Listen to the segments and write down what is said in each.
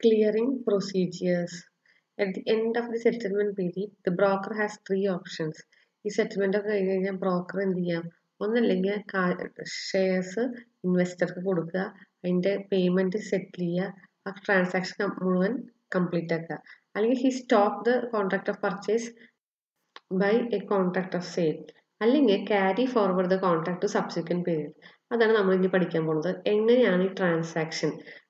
Clearing procedures. At the end of the settlement period, the broker has three options. ഈ settlement ഒക്കെ കഴിഞ്ഞ് കഴിഞ്ഞാൽ broker എന്ത് ചെയ്യാം ഒന്നല്ലെങ്കിൽ ഷെയർസ് ഇൻവെസ്റ്റർക്ക് കൊടുക്കുക അതിന്റെ പേയ്മെന്റ് സെറ്റിൽ ചെയ്യുക ആ ട്രാൻസാക്ഷൻ മുഴുവൻ കംപ്ലീറ്റ് ആക്കുക അല്ലെങ്കിൽ he stop the contract of purchase by a contract of sale അല്ലെങ്കിൽ carry forward the contract to subsequent period അതാണ് നമ്മൾ ഇനി പഠിക്കാൻ പോകുന്നത് എങ്ങനെയാണ് ഈ ട്രാൻസാക്ഷൻ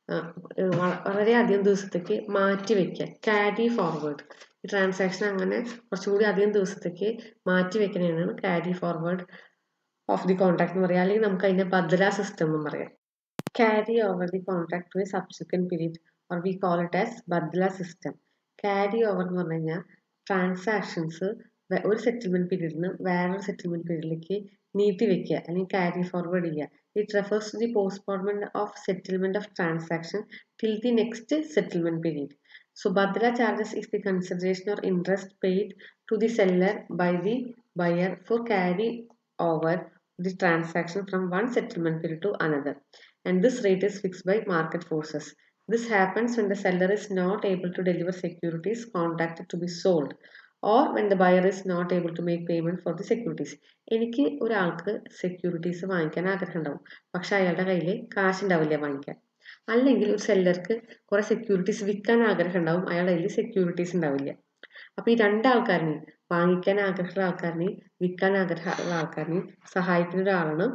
വളരെയധികം ദിവസത്തേക്ക് മാറ്റി വെക്കുക ക്യാരി ഫോർവേഡ് ഈ ട്രാൻസാക്ഷൻ അങ്ങനെ കുറച്ചുകൂടി അധികം ദിവസത്തേക്ക് മാറ്റി വെക്കുന്നതാണ് carry forward of the contract എന്ന് പറയാം അല്ലെങ്കിൽ നമുക്ക് അതിന്റെ ബദല സിസ്റ്റം എന്ന് പറയാം carry over the contract to a subsequent period or we call it as badla system carry over എന്ന് പറഞ്ഞു കഴിഞ്ഞാൽ ട്രാൻസാക്ഷൻസ് ഒരു സെറ്റിൽമെന്റ് പീരീഡിൽ നിന്ന് വേറൊരു സെറ്റിൽമെന്റ് പീരീഡിലേക്ക് നീട്ടി വെക്കുക അല്ലെങ്കിൽ ക്യാരി ഫോർവേഡ് ചെയ്യുക it refers to the postponement of settlement of transaction till the next settlement period So Badla charges is the consideration or interest paid to the seller by the buyer for carry over the transaction from one settlement period to another. And this rate is fixed by market forces. This happens when the seller is not able to deliver securities contracted to be sold or when the buyer is not able to make payment for the securities. എനിക്ക് ഒരാൾക്ക് securities വാങ്ങിക്കാൻ ആഗ്രഹം ഉണ്ടാവും പക്ഷെ അയാളുടെ കയ്യിൽ കാശ് ഉണ്ടാവില്ല വാങ്ങിക്കാൻ അല്ലെങ്കിൽ ഒരു സെല്ലർക്ക് കുറെ സെക്യൂരിറ്റീസ് വിൽക്കാൻ ആഗ്രഹം ഉണ്ടാവും അയാളുടെ കയ്യിൽ സെക്യൂരിറ്റീസ് ഉണ്ടാവില്ല അപ്പൊ ഈ രണ്ടാൾക്കാരിനെയും വാങ്ങിക്കാൻ ആഗ്രഹമുള്ള ആൾക്കാരിനെയും വിൽക്കാൻ ആഗ്രഹമുള്ള ആൾക്കാരിനെയും സഹായിക്കുന്ന ഒരാളാണ്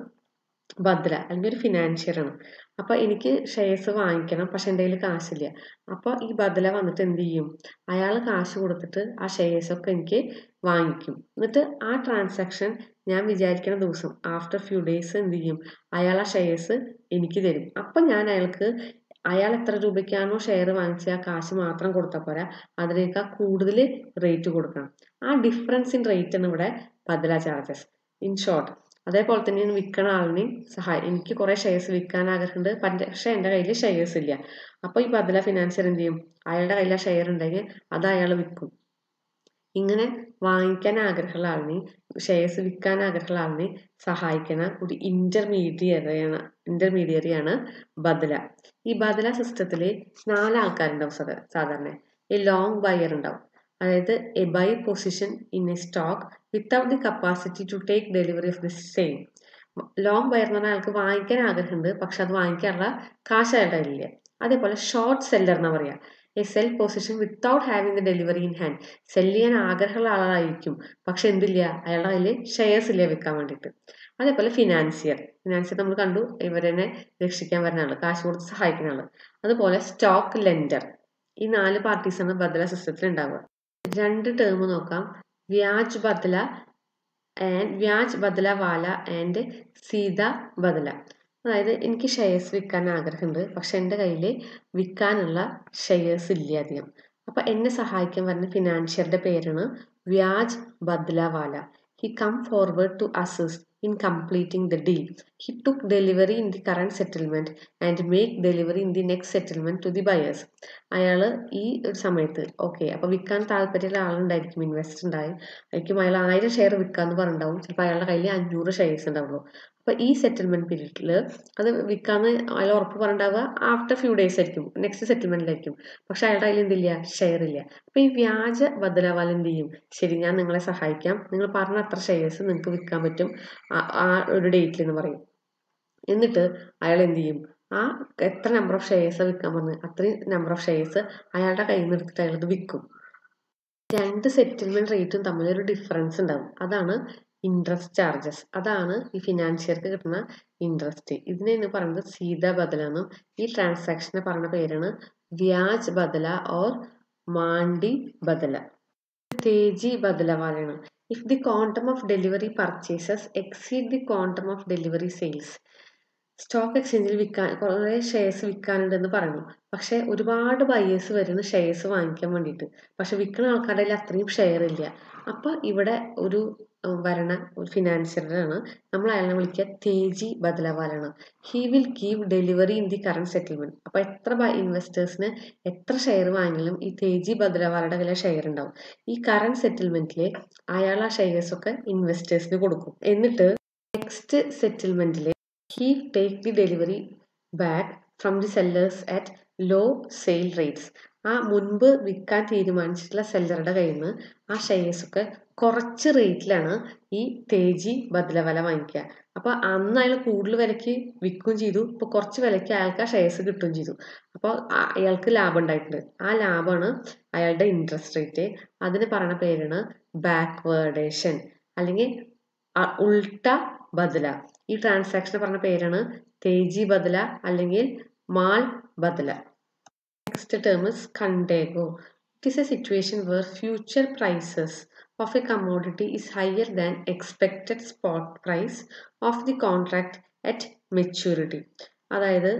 ഭദ്ര അല്ലെങ്കിൽ ഒരു ഫിനാൻഷ്യറാണ് അപ്പൊ എനിക്ക് ഷെയർസ് വാങ്ങിക്കണം പക്ഷെ എൻ്റെ കയ്യിൽ കാശില്ല അപ്പൊ ഈ ബദല വന്നിട്ട് എന്ത് ചെയ്യും അയാൾ കാശ് കൊടുത്തിട്ട് ആ ഷെയർസ് ഒക്കെ എനിക്ക് വാങ്ങിക്കും എന്നിട്ട് ആ ട്രാൻസാക്ഷൻ ഞാൻ വിചാരിക്കുന്ന ദിവസം ആഫ്റ്റർ ഫ്യൂ ഡേയ്സ് എന്ത് ചെയ്യും അയാൾ ആ ഷെയർസ് എനിക്ക് തരും അപ്പൊ ഞാൻ അയാൾക്ക് അയാൾ എത്ര രൂപയ്ക്കാണോ ഷെയർ വാങ്ങിച്ച ആ കാശ് മാത്രം കൊടുത്താൽ പോരാ അതിനേക്കാൾ കൂടുതൽ റേറ്റ് കൊടുക്കണം ആ ഡിഫറൻസ് ഇൻ റേറ്റ് ആണ് ഇവിടെ ബദല ചാർജസ് ഇൻ ഷോർട്ട് അതേപോലെ തന്നെയാണ് വിൽക്കണ ആളിനെ സഹായം എനിക്ക് കുറെ ഷെയർസ് വിൽക്കാൻ ആഗ്രഹമുണ്ട് പക്ഷെ എൻ്റെ കയ്യിൽ ഷെയർസ് ഇല്ല അപ്പോൾ ഈ ബദല ഫിനാൻഷ്യർ എന്ത് ചെയ്യും അയാളുടെ കയ്യിൽ ആ ഷെയർ ഉണ്ടെങ്കിൽ അത് അയാൾ വിൽക്കും ഇങ്ങനെ വാങ്ങിക്കാൻ ആഗ്രഹമുള്ള ആളിനെ ഷെയർസ് വിൽക്കാൻ ആഗ്രഹമുള്ള ആളിനെ സഹായിക്കുന്ന ഒരു ഇന്റർമീഡിയറിയാണ് ഇന്റർമീഡിയറിയാണ് ബദല ഈ ബദല സിസ്റ്റത്തിൽ നാല് ആൾക്കാരുണ്ടാവും സാധാരണ ഈ ലോങ് ബയർ ഉണ്ടാവും അതായത് a buy position in a stock without the capacity to take delivery of the same long buyer എന്ന് പറഞ്ഞാൽ ആൾക്ക് വാങ്ങിക്കാൻ ആഗ്രഹമുണ്ട് പക്ഷെ അത് വാങ്ങിക്കാനുള്ള കാശ് അയാളുടെ ഇല്ല അതേപോലെ ഷോർട്ട് സെല്ലർ എന്ന് പറയാം a sell position without having the delivery in hand sell ചെയ്യാൻ ആഗ്രഹമുള്ള ആളായിരിക്കും പക്ഷെ എന്തില്ല അയാളുടെ കയ്യിൽ ഷെയർസ് ഇല്ല വിൽക്കാൻ വേണ്ടിയിട്ട് അതേപോലെ ഫിനാൻസിയർ ഫിനാൻസിയർ നമ്മൾ കണ്ടു ഇവരെന്നെ രക്ഷിക്കാൻ വരുന്ന ആള് കാശ് കൊടുത്ത് സഹായിക്കുന്ന ആള് അതുപോലെ സ്റ്റോക്ക് ലെൻഡർ ഈ നാല് പാർട്ടീസാണ് ബദല സിസ്റ്റത്തിൽ ഉണ്ടാവുക രണ്ട് ടേം നോക്കാം വ്യാജ് ബദല ആൻഡ് വ്യാജ് ബദല വാല ആൻഡ് സീത ബദല അതായത് എനിക്ക് ഷെയർസ് വിൽക്കാൻ ആഗ്രഹമുണ്ട് പക്ഷെ എൻ്റെ കയ്യിൽ വിൽക്കാനുള്ള ഷെയർസ് ഇല്ല അധികം അപ്പൊ എന്നെ സഹായിക്കാൻ വരുന്ന ഫിനാൻഷ്യറുടെ പേരാണ് Vyaj Badla wala he come forward to assist in completing the deal. He took delivery in the current settlement and make delivery in the next settlement to the buyers. അയാൾ ഈ ഒരു സമയത്ത് ഓക്കെ അപ്പൊ വിൽക്കാൻ താല്പര്യമുള്ള ആളുണ്ടായിരിക്കും ഇൻവെസ്റ്റ് ഉണ്ടായി ആയിരിക്കും അയാൾ ആയിരം ഷെയർ വിൽക്കാന്ന് പറഞ്ഞിട്ടുണ്ടാവും ചിലപ്പോൾ അയാളുടെ കയ്യിൽ അഞ്ഞൂറ് ഷെയർസ് ഉണ്ടാവുള്ളൂ അപ്പൊ ഈ സെറ്റിൽമെന്റ് പീരീഡിൽ അത് വിൽക്കാന്ന് അയാൾ ഉറപ്പ് പറഞ്ഞിട്ടുണ്ടാവുക ആഫ്റ്റർ ഫ്യൂ ഡേയ്സ് ആയിരിക്കും നെക്സ്റ്റ് സെറ്റിൽമെന്റിലായിരിക്കും പക്ഷെ അയാളുടെ കയ്യിൽ എന്തില്ല ഷെയർ ഇല്ല അപ്പൊ ഈ വ്യാജ ബദലാവാൽ എന്ത് ചെയ്യും ശരി ഞാൻ നിങ്ങളെ സഹായിക്കാം നിങ്ങൾ പറഞ്ഞ അത്ര ഷെയർസ് നിങ്ങൾക്ക് വിൽക്കാൻ പറ്റും ആ ഒരു ഡേറ്റിൽ എന്ന് പറയും എന്നിട്ട് അയാൾ എന്ത് ചെയ്യും ആ എത്ര നമ്പർ ഓഫ് ഷെയർസ് വിൽക്കാൻ പറഞ്ഞത് അത്രയും നമ്പർ ഓഫ് ഷെയർസ് അയാളുടെ കയ്യിൽ നിന്ന് എടുത്തിട്ട് അയാൾ വിൽക്കും രണ്ട് സെറ്റിൽമെന്റ് റേറ്റും തമ്മിൽ ഒരു ഡിഫറൻസ് ഉണ്ടാവും അതാണ് ഇൻട്രസ്റ്റ് ചാർജസ് അതാണ് ഈ ഫിനാൻഷ്യർക്ക് കിട്ടുന്ന ഇൻട്രസ്റ്റ് ഇതിനെ പറയുന്നത് സീത ബദല എന്നും ഈ ട്രാൻസാക്ഷനെ പറയുന്ന പേരാണ് വ്യാജ് ബദല ഓർ മാണ്ടി ബദല തേജി ബദല പോലെയാണ് if the quantum of delivery purchases exceed the quantum of delivery sales stock എക്സ്ചേഞ്ചിൽ വിൽക്കാൻ കുറേ ഷെയർസ് വിൽക്കാനുണ്ടെന്ന് പറഞ്ഞു പക്ഷെ ഒരുപാട് ബയേഴ്സ് വരുന്ന ഷെയർസ് വാങ്ങിക്കാൻ വേണ്ടിയിട്ട് പക്ഷെ വിൽക്കുന്ന ആൾക്കാരുടെ കയ്യിൽ അത്രയും ഷെയർ ഇല്ല അപ്പൊ ഇവിടെ ഒരു വരണ ഒരു ഫിനാൻഷ്യറാണ് നമ്മൾ അയാളെ വിളിക്കുക തേജി ബദലവാലാണ് he will give delivery in the current settlement അപ്പൊ എത്ര ഇൻവെസ്റ്റേഴ്സിന് എത്ര ഷെയർ വാങ്ങിയാലും ഈ തേജി ബദലവാലയുടെ കയ്യിലെ ഷെയർ ഉണ്ടാവും ഈ കറണ്ട് സെറ്റിൽമെന്റിൽ അയാൾ ആ ഷെയർസ് ഒക്കെ ഇൻവെസ്റ്റേഴ്സിന് കൊടുക്കും എന്നിട്ട് നെക്സ്റ്റ് സെറ്റിൽമെന്റിൽ he take the delivery back from the sellers at low sale rates ആ മുൻപ് വിൽക്കാൻ തീരുമാനിച്ചിട്ടുള്ള സെല്ലറുടെ കയ്യിൽ നിന്ന് ആ ഷെയർസ് ഒക്കെ കുറച്ച് റേറ്റിലാണ് ഈ തേജി ബദലവല വാങ്ങിക്കുക അപ്പോൾ അന്ന് അയാൾ കൂടുതൽ വിലയ്ക്ക് വിൽക്കുകയും ചെയ്തു ഇപ്പോൾ കുറച്ച് വിലയ്ക്ക് അയാൾക്ക് ആ ഷെയർസ് കിട്ടുകയും ചെയ്തു അപ്പോൾ അയാൾക്ക് ലാഭം ഉണ്ടായിട്ടുണ്ട് ആ ലാഭമാണ് അയാളുടെ ഇൻട്രസ്റ്റ് റേറ്റ് അതിന് പറയുന്ന പേരാണ് ബാക്ക്വേർഡേഷൻ അല്ലെങ്കിൽ ഉൾട്ട ബദല ഈ ട്രാൻസാക്ഷന് പറഞ്ഞ പേരാണ് തേജി ബദല അല്ലെങ്കിൽ Mal Badla next term is contango it is a situation where future prices of a commodity is higher than expected spot price of the contract at maturity അതായത്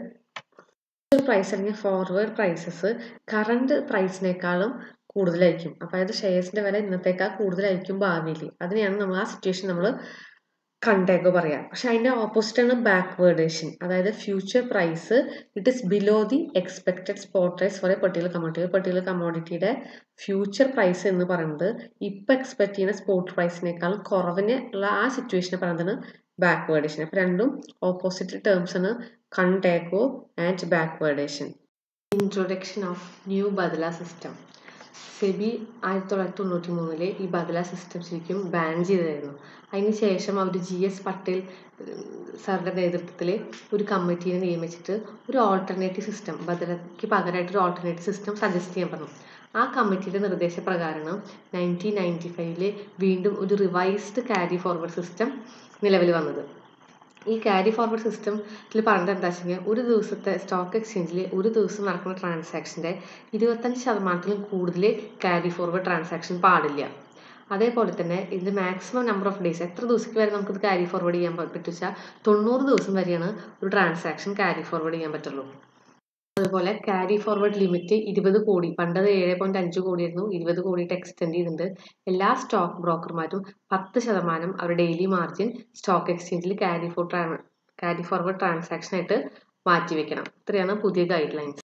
പ്രൈസ് അല്ലെങ്കിൽ ഫോർവേഡ് പ്രൈസസ് കറണ്ട് പ്രൈസിനേക്കാളും കൂടുതലായിരിക്കും അപ്പോൾ അതായത് ഷെയർസിന്റെ വില ഇന്നത്തേക്കാൾ കൂടുതലായിരിക്കും ഭാവിയിൽ അതിനെയാണ് നമ്മൾ ആ സിറ്റുവേഷൻ നമ്മൾ കണ്ടേക്കോ പറയാം പക്ഷെ അതിന്റെ ഓപ്പോസിറ്റ് ആണ് ബാക്ക്വേർഡേഷൻ അതായത് future price it is below the expected spot price for a particular commodity ഒരു പെർട്ടിക്കുലർ കമ്മോഡിറ്റിയുടെ ഫ്യൂച്ചർ പ്രൈസ് എന്ന് പറയുന്നത് ഇപ്പം എക്സ്പെക്ട് ചെയ്യുന്ന സ്പോട്ട് പ്രൈസിനേക്കാൾ കുറവിന് ഉള്ള ആ സിറ്റുവേഷനെ പറയുന്നതാണ് ബാക്ക്വേർഡേഷൻ അപ്പം രണ്ടും ഓപ്പോസിറ്റ് ടേംസ് ആണ് contango and backwardation introduction of new Badla system SEBI ആയിരത്തി തൊള്ളായിരത്തി തൊണ്ണൂറ്റി മൂന്നില് ഈ ബദല സിസ്റ്റം ശരിക്കും ബാൻ ചെയ്തായിരുന്നു അതിന് ശേഷം അവർ ജി എസ് പട്ടേൽ സാറിൻ്റെ നേതൃത്വത്തിൽ ഒരു കമ്മിറ്റീനെ നിയമിച്ചിട്ട് ഒരു ഓൾട്ടർനേറ്റീവ് സിസ്റ്റം ബദലയ്ക്ക് പകരമായിട്ട് ഒരു ഓൾട്ടർനേറ്റീവ് സിസ്റ്റം സജസ്റ്റ് ചെയ്യാൻ പറഞ്ഞു ആ കമ്മിറ്റിയുടെ നിർദ്ദേശപ്രകാരമാണ് നയൻറ്റീൻ നയൻറ്റി ഫൈവില് വീണ്ടും ഒരു റിവൈസ്ഡ് ക്യാരി ഫോർവേഡ് സിസ്റ്റം നിലവിൽ വന്നത് ഈ ക്യാരി ഫോർവേഡ് സിസ്റ്റത്തിൽ പറഞ്ഞത് എന്താ വെച്ച് കഴിഞ്ഞാൽ ഒരു ദിവസത്തെ സ്റ്റോക്ക് എക്സ്ചേഞ്ചിൽ ഒരു ദിവസം നടക്കുന്ന ട്രാൻസാക്ഷൻ്റെ ഇരുപത്തഞ്ച് ശതമാനത്തിലും കൂടുതൽ ക്യാരി ഫോർവേഡ് ട്രാൻസാക്ഷൻ പാടില്ല അതേപോലെ തന്നെ ഇതിൻ്റെ മാക്സിമം നമ്പർ ഓഫ് ഡേയ്സ് എത്ര ദിവസത്തേക്ക് വരെ നമുക്കിത് ക്യാരി ഫോർവേഡ് ചെയ്യാൻ പറ്റും വെച്ചാൽ തൊണ്ണൂറ് ദിവസം വരെയാണ് ഒരു ട്രാൻസാക്ഷൻ ക്യാരി ഫോർവേഡ് ചെയ്യാൻ പറ്റുള്ളൂ അതുപോലെ ക്യാരി ഫോർവേഡ് ലിമിറ്റ് ഇരുപത് കോടി പണ്ടത് ഏഴ് പോയിന്റ് അഞ്ച് കോടിയായിരുന്നു ഇരുപത് കോടിയിട്ട് എക്സ്റ്റെൻഡ് ചെയ്തിട്ടുണ്ട് എല്ലാ സ്റ്റോക്ക് ബ്രോക്കർമാരും പത്ത് ശതമാനം അവരുടെ ഡെയിലി മാർജിൻ സ്റ്റോക്ക് എക്സ്ചേഞ്ചിൽ carry for carry forward transaction ആയിട്ട് മാറ്റിവെക്കണം ഇത്രയാണ് പുതിയ ഗൈഡ് ലൈൻസ്